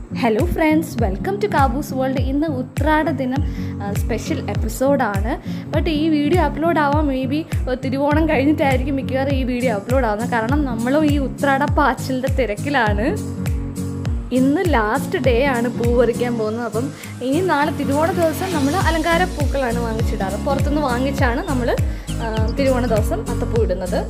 hello friends welcome to Kaboos world ഇന്ന് ഉത്രാട ദിനം സ്പെഷ്യൽ എപ്പിസോഡാണ് ബട്ട് ഈ വീഡിയോ അപ്ലോഡ് ആവാൻ മേ ബി തിരുവോണം കഴിഞ്ഞിട്ടായിരിക്കും മിക്കവാറും ഈ വീഡിയോ അപ്ലോഡ് ആവുന്നത് കാരണം നമ്മളും ഈ ഉത്രാട പാച്ചിലിൻ്റെ തിരക്കിലാണ് ഇന്ന് ലാസ്റ്റ് ഡേ ആണ് പൂ പറിക്കാൻ പോകുന്നത് അപ്പം ഇനി നാളെ തിരുവോണ ദിവസം നമ്മൾ അലങ്കാര പൂക്കളാണ് വാങ്ങിച്ചിടാറ് പുറത്തുനിന്ന് വാങ്ങിച്ചാണ് നമ്മൾ തിരുവോണ ദിവസം അത്തപ്പൂ ഇടുന്നത്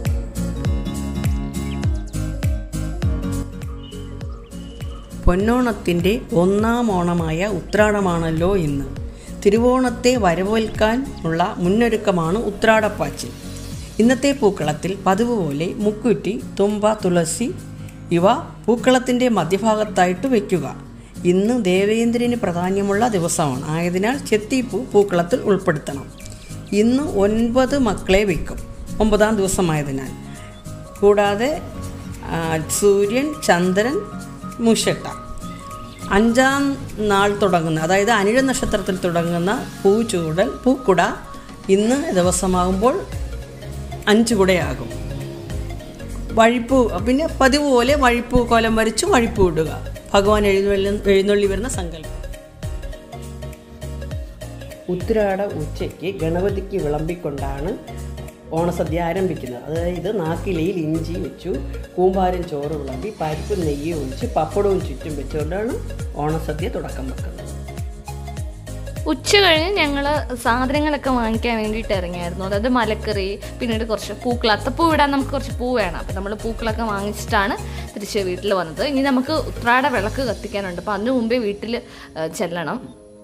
പൊന്നോണത്തിൻ്റെ ഒന്നാം ഓണമായ ഉത്രാടമാണല്ലോ ഇന്ന് തിരുവോണത്തെ വരവേൽക്കാൻ ഉള്ള മുന്നൊരുക്കമാണ് ഉത്രാടപ്പാച്ചിൽ ഇന്നത്തെ പൂക്കളത്തിൽ പതിവ് പോലെ മുക്കുറ്റി തുമ്പ തുളസി ഇവ പൂക്കളത്തിൻ്റെ മധ്യഭാഗത്തായിട്ട് വയ്ക്കുക ഇന്ന് ദേവേന്ദ്രന് പ്രാധാന്യമുള്ള ദിവസമാണ് ആയതിനാൽ ചെത്തിപ്പൂ പൂക്കളത്തിൽ ഉൾപ്പെടുത്തണം ഇന്ന് ഒൻപത് മക്കളെ വയ്ക്കും ഒമ്പതാം ദിവസമായതിനാൽ കൂടാതെ ആ, സൂര്യൻ ചന്ദ്രൻ മുഷട്ട അഞ്ചാം നാൾ തുടങ്ങുന്ന അതായത് അനിഴ നക്ഷത്രത്തിൽ തുടങ്ങുന്ന പൂച്ചൂടൽ പൂക്കുട ഇന്ന് ദിവസമാകുമ്പോൾ അഞ്ച് കുടയാകും വഴിപ്പൂ പിന്നെ പതിവ് പോലെ വഴിപ്പൂ കോലം വരച്ച് വഴിപ്പൂ ഇടുക ഭഗവാൻ എഴുന്നള്ളി എഴുന്നള്ളി വരുന്ന സങ്കല്പം ഉത്തിരാട ഉച്ചയ്ക്ക് ഗണപതിക്ക് വിളമ്പിക്കൊണ്ടാണ് ഓണസദ്യ ആരംഭിക്കുന്നത് അതായത് നാക്കിലയിൽ ഇഞ്ചി വെച്ചു കൂമ്പാരം ചോറ് വിളമ്പി പരിപ്പും നെയ്യും ഒഴിച്ച് പപ്പടവും ചുറ്റും വെച്ചുകൊണ്ടാണ് ഓണസദ്യ തുടക്കം വെക്കുന്നത് ഉച്ച കഴിഞ്ഞ് ഞങ്ങൾ സാധനങ്ങളൊക്കെ വാങ്ങിക്കാൻ വേണ്ടിയിട്ട് ഇറങ്ങിയായിരുന്നു അതായത് മലക്കറി പിന്നീട് കുറച്ച് പൂക്കൾ അത്തപ്പൂ ഇടാൻ നമുക്ക് കുറച്ച് പൂ വേണം അപ്പം നമ്മൾ പൂക്കളൊക്കെ വാങ്ങിച്ചിട്ടാണ് തിരിച്ച് വീട്ടിൽ വന്നത് ഇനി നമുക്ക് ഉത്രാട വിളക്ക് കത്തിക്കാനുണ്ട് അപ്പം അതിനു മുമ്പേ വീട്ടിൽ ഏഹ്, ചെല്ലണം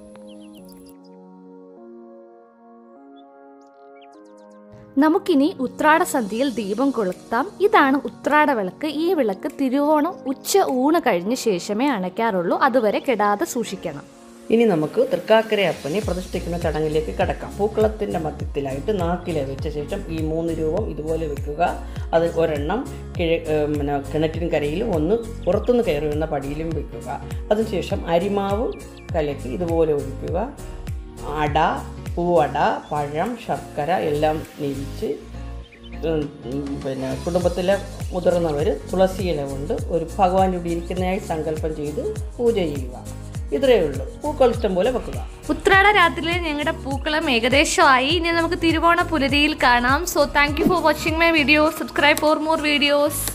നമുക്കിനി ഉത്രാട സന്ധ്യയിൽ ദീപം കൊളുത്താം ഇതാണ് ഉത്രാട വിളക്ക് ഈ വിളക്ക് തിരുവോണം ഉച്ച ഊണ് കഴിഞ്ഞ ശേഷമേ അണയ്ക്കാറുള്ളൂ അതുവരെ കെടാതെ സൂക്ഷിക്കണം ഇനി നമുക്ക് തൃക്കാക്കര അപ്പനെ പ്രതിഷ്ഠിക്കുന്ന ചടങ്ങിലേക്ക് കടക്കാം പൂക്കളത്തിൻ്റെ മധ്യത്തിലായിട്ട് നാക്കില വെച്ച ശേഷം ഈ മൂന്ന് രൂപം ഇതുപോലെ വെക്കുക അത് ഒരെണ്ണം കിഴ ഏം, പിന്നെ കിണറ്റിൻ കരയിലും ഒന്ന് പുറത്തുനിന്ന് കയറി വരുന്ന പടിയിലും വെക്കുക അതിനുശേഷം അരിമാവ് കലക്കി ഇതുപോലെ ഒഴിക്കുക അട പൂവട പഴം ശർക്കര എല്ലാം നെയ്ച്ച് ഉം, ഉം, പിന്നെ കുടുംബത്തിലെ മുതിർന്നവർ തുളസി ഇല കൊണ്ട് ഒരു ഭഗവാൻ ഇവിടെ ഇരിക്കുന്നതായി സങ്കല്പം ചെയ്ത് പൂജ ചെയ്യുക ഇത്രയേ ഉള്ളൂ പൂക്കൾ ഇഷ്ടം പോലെ വെക്കുക ഉത്രാട രാത്രിയിൽ ഞങ്ങളുടെ പൂക്കളം ഏകദേശമായി ഇനി നമുക്ക് തിരുവോണ പുലരിയിൽ കാണാം so thank you for watching my video subscribe for more videos